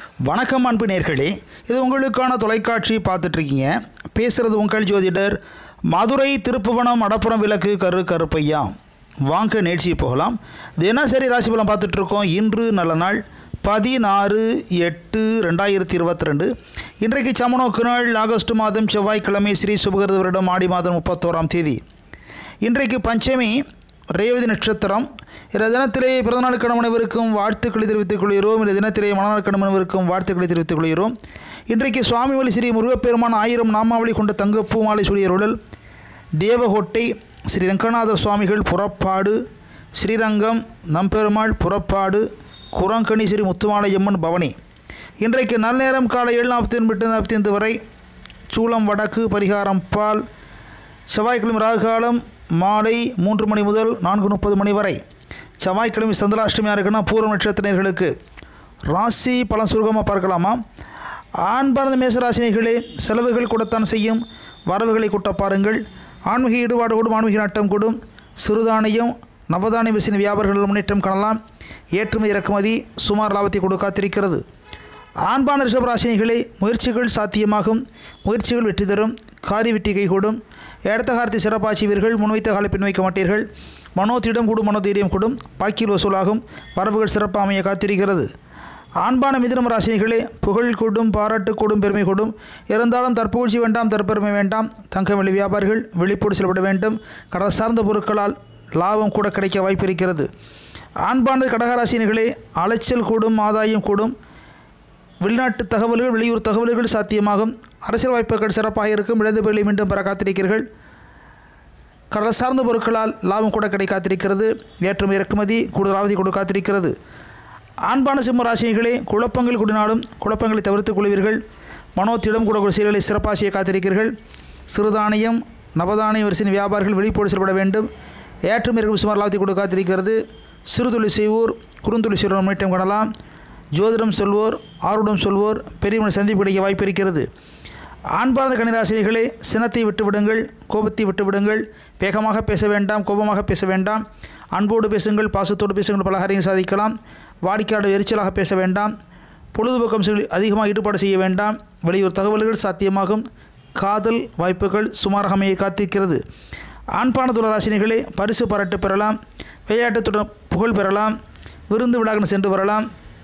வணக்கம் அன்பு நேர்களே இது உங்களுக்கான தொலைக்காட்சி பார்த்துட்ருக்கீங்க பேசுகிறது உங்கள் ஜோதிடர் மதுரை திருப்புவனம் அடப்புறம் விளக்கு கரு கருப்பையா வாங்க நிகழ்ச்சி போகலாம் தினசரி ராசி பலன் பார்த்துட்ருக்கோம் இன்று நல்ல நாள் பதினாறு எட்டு ரெண்டாயிரத்தி இருபத்தி ரெண்டு இன்றைக்கு சமநோக்கு நாள் ஆகஸ்ட் மாதம் செவ்வாய்க்கிழமை ஸ்ரீ சுபகிருத வருடம் ஆடி மாதம் முப்பத்தோராம் தேதி இன்றைக்கு பஞ்சமி ரேவதி நட்சத்திரம் இந்த தினத்திலே பிறந்தநாள் கணவனவருக்கும் வாழ்த்துக்களை தெரிவித்துக் கொள்கிறோம் இந்த தினத்திலே மணநாள் கணவனவருக்கும் வாழ்த்துக்களை தெரிவித்துக் கொள்கிறோம் இன்றைக்கு சுவாமிவழி ஸ்ரீ முருகப்பெருமான் ஆயிரம் நாமாவளி கொண்ட தங்கப்பூ மாலை சூழியருடல் தேவகோட்டை ஸ்ரீ ரங்கநாத சுவாமிகள் புறப்பாடு ஸ்ரீரங்கம் நம்பெருமாள் புறப்பாடு குரங்கணி ஸ்ரீ முத்துமாலையம்மன் பவனி இன்றைக்கு நல்நேரம் காலை ஏழு நாற்பத்தி எட்டு நாற்பத்தி ஐந்து வரை சூளம் வடக்கு பரிகாரம் பால் செவ்வாய்க்கிழமை ராகுகாலம் மாலை மூன்று மணி முதல் நான்கு முப்பது மணி வரை செவ்வாய்க்கிழமை சந்திராஷ்டமியாக இருக்குன்னா பூர்வ நட்சத்திரர்களுக்கு ராசி பலன் சுருகமாக பார்க்கலாமா ஆண்பார்ந்த மேசராசினிகளே செலவுகள் கூடத்தான் செய்யும் வரவுகளை கூட்ட பாருங்கள் ஆன்மீக ஈடுபாடு கூடும் ஆன்மீக நாட்டம் கூடும் சிறுதானியம் நவதானிய விசின வியாபாரிகள் முன்னேற்றம் காணலாம் ஏற்றுமதி இறக்குமதி சுமார் லாபத்தை கொடுக்க காத்திருக்கிறது ஆண்பான ரிஷபராசினிகளே முயற்சிகள் சாத்தியமாகும் முயற்சிகள் வெற்றி தரும் காரி வெற்றி கைகூடும் எடுத்த காலத்தை சிறப்பாச்சுவீர்கள் முன்வைத்த காலை பின்வைக்க மாட்டீர்கள் மனோத்திடம் கூடும் மனோதைரியம் கூடும் பாக்கில் வசூலாகும் வரவுகள் சிறப்பாக அமைய காத்திருக்கிறது ஆண்பான மிதுனம் ராசினிகளே புகழ் கூடும் பாராட்டு கூடும் பெருமை கூடும் இருந்தாலும் தற்புகழ்ச்சி வேண்டாம் தற்பெருமை வேண்டாம் தங்க வெளி வியாபாரிகள் விழிப்போடு செயல்பட வேண்டும் கடல் சார்ந்த பொருட்களால் லாபம் கூட கிடைக்க வாய்ப்பு இருக்கிறது ஆண்பானது கடகராசினிகளே அலைச்சல் கூடும் ஆதாயம் கூடும் வெளிநாட்டு தகவல்கள் வெளியூர் தகவல்கள் சாத்தியமாகும் அரசியல் வாய்ப்புகள் சிறப்பாக இருக்கும் இடதுபெறலை மீண்டும் பெற காத்திருக்கிறீர்கள் கடல் சார்ந்த பொருட்களால் லாபம் கூட கிடை காத்திருக்கிறது ஏற்றுமதி இறக்குமதி கூடுதல் லாபத்தை கொடு காத்திருக்கிறது ஆண்பான சிம்ம ராசினிகளே குழப்பங்கள் கூடினாலும் குழப்பங்களை தவிர்த்துக் கொள்வீர்கள் மனோத்திடம் கூட செயல்களை சிறப்பாக செய்ய காத்திருக்கிறீர்கள் சிறுதானியம் நவதானிய வரிசையின் வியாபாரிகள் வெளிப்போடு செயல்பட வேண்டும் ஏற்றுமதி இறக்குமதி சுமார் லாபத்தை கொடு காத்திருக்கிறது சிறுதொழில் செய்வோர் குறுந்தொழில் செய்வோர் முன்னேற்றம் காணலாம் ஜோதிடம் சொல்வோர் ஆர்வடம் சொல்வோர் பெரியவனை சந்திப்பு கிடைக்க வாய்ப்பு இருக்கிறது ஆண்பார்ந்த கணிராசினிகளே சினத்தை விட்டுவிடுங்கள் கோபத்தை விட்டுவிடுங்கள் வேகமாக பேச வேண்டாம் கோபமாக பேச வேண்டாம் அன்போடு பேசுங்கள் பாசத்தோடு பேசுங்கள் பல காரியங்கள் சாதிக்கலாம் வாடிக்கையாளர் எரிச்சலாக பேச வேண்டாம் பொழுதுபோக்கு அம்சங்களில் அதிகமாக ஈடுபாடு செய்ய வேண்டாம் வெளியூர் தகவல்கள் சாத்தியமாகும் காதல் வாய்ப்புகள் சுமாராக அமைய காத்திருக்கிறது ஆண்பான துளராசினிகளே பரிசு பாராட்டு பெறலாம் விளையாட்டுத்துடன் புகழ் பெறலாம் விருந்து விழாக்கள் சென்று வரலாம்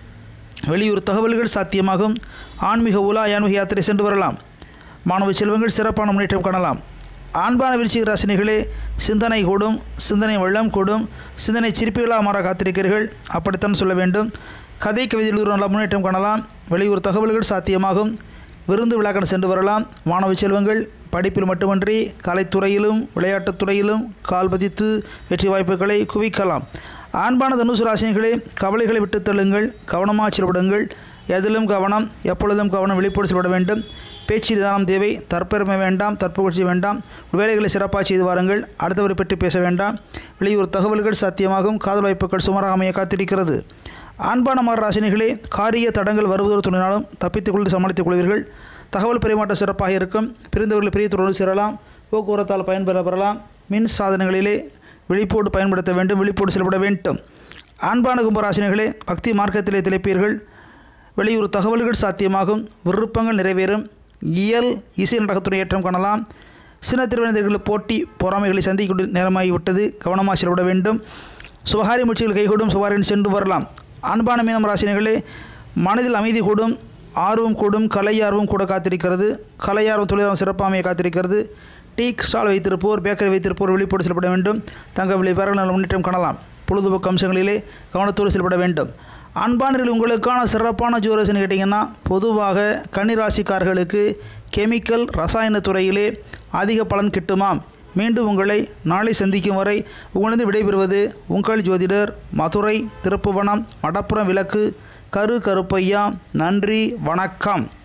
வெளியூர் தகவல்கள் சாத்தியமாகும் ஆன்மீக உலா ஆன்மீக யாத்திரை சென்று வரலாம் மாணவ செல்வங்கள் சிறப்பான முன்னேற்றம் காணலாம் ஆண்பான விருச்சிக ராசினிகளே சிந்தனை கூடும் சிந்தனை வெள்ளம் கூடும் சிந்தனை சிரிப்புகளாக மாற காத்திருக்கிறீர்கள் அப்படித்தான் சொல்ல வேண்டும் கதை கவிதையில் நல்ல முன்னேற்றம் காணலாம் வெளியூர் தகவல்கள் சாத்தியமாகும் விருந்து விழாக்கள் சென்று வரலாம் மாணவ செல்வங்கள் படிப்பில் மட்டுமன்றி கலைத்துறையிலும் விளையாட்டுத் துறையிலும் கால் பதித்து வெற்றி வாய்ப்புகளை குவிக்கலாம் ஆண்பான தனுசு ராசினிகளே கவலைகளை விட்டு தள்ளுங்கள் கவனமாக செயல்படுங்கள் எதிலும் கவனம் எப்பொழுதும் கவனம் வெளிப்படு செயல்பட வேண்டும் பேச்சு நிதானம் தேவை தற்பெருமை வேண்டாம் தற்புகழ்ச்சி வேண்டாம் வேலைகளை சிறப்பாக செய்து வாருங்கள் அடுத்தவரை பற்றி பேச வேண்டாம் வெளியூர் தகவல்கள் சாத்தியமாகும் காதல் வாய்ப்புகள் சுமாராக அமைய காத்திருக்கிறது ஆண்பான மர ராசினிகளே காரிய தடங்கள் வருவதோடு துணினாலும் தப்பித்துக் கொண்டு சமாளித்துக் கொள்வீர்கள் தகவல் பரிமாற்றம் சிறப்பாக இருக்கும் பிரிந்தவர்கள் பிரியத்துடன் சேரலாம் போக்குவரத்தால் பயன்பெற பெறலாம் மின் சாதனங்களிலே விழிப்போடு பயன்படுத்த வேண்டும் விழிப்போடு செயல்பட வேண்டும் ஆண்பான கும்பராசினிகளே பக்தி மார்க்கத்திலே திளைப்பீர்கள் வெளியூர் தகவல்கள் சாத்தியமாகும் விருப்பங்கள் நிறைவேறும் இயல் இசை நாடகத்துறை ஏற்றம் காணலாம் சின்ன திருவிழந்தர்கள் போட்டி பொறாமைகளை சந்திக்க நேரமாகிவிட்டது கவனமாக செயல்பட வேண்டும் சுபகாரி முயற்சிகள் கைகூடும் சுபாரின் சென்று வரலாம் அன்பான மீனம் ராசினிகளே மனதில் அமைதி கூடும் ஆர்வம் கூடும் கலை ஆர்வம் கூட காத்திருக்கிறது கலை ஆர்வம் தொழிலாளம் சிறப்பாமையை காத்திருக்கிறது டீ ஸ்டால் வைத்திருப்போர் பேக்கரி வைத்திருப்போர் வெளிப்படு செயல்பட வேண்டும் தங்க விலை பெற நல்ல முன்னேற்றம் காணலாம் பொழுதுபோக்கு அம்சங்களிலே கவனத்தோடு செயல்பட வேண்டும் அன்பானர்கள் உங்களுக்கான சிறப்பான ஜோரசன் கேட்டிங்கன்னா பொதுவாக கன்னிராசிக்காரர்களுக்கு கெமிக்கல் ரசாயன துறையிலே அதிக பலன் கிட்டுமாம் மீண்டும் உங்களை நாளை சந்திக்கும் வரை உங்களிடம் விடைபெறுவது உங்கள் ஜோதிடர் மதுரை திருப்புவனம் மடப்புறம் விளக்கு கரு கருப்பையா நன்றி வணக்கம்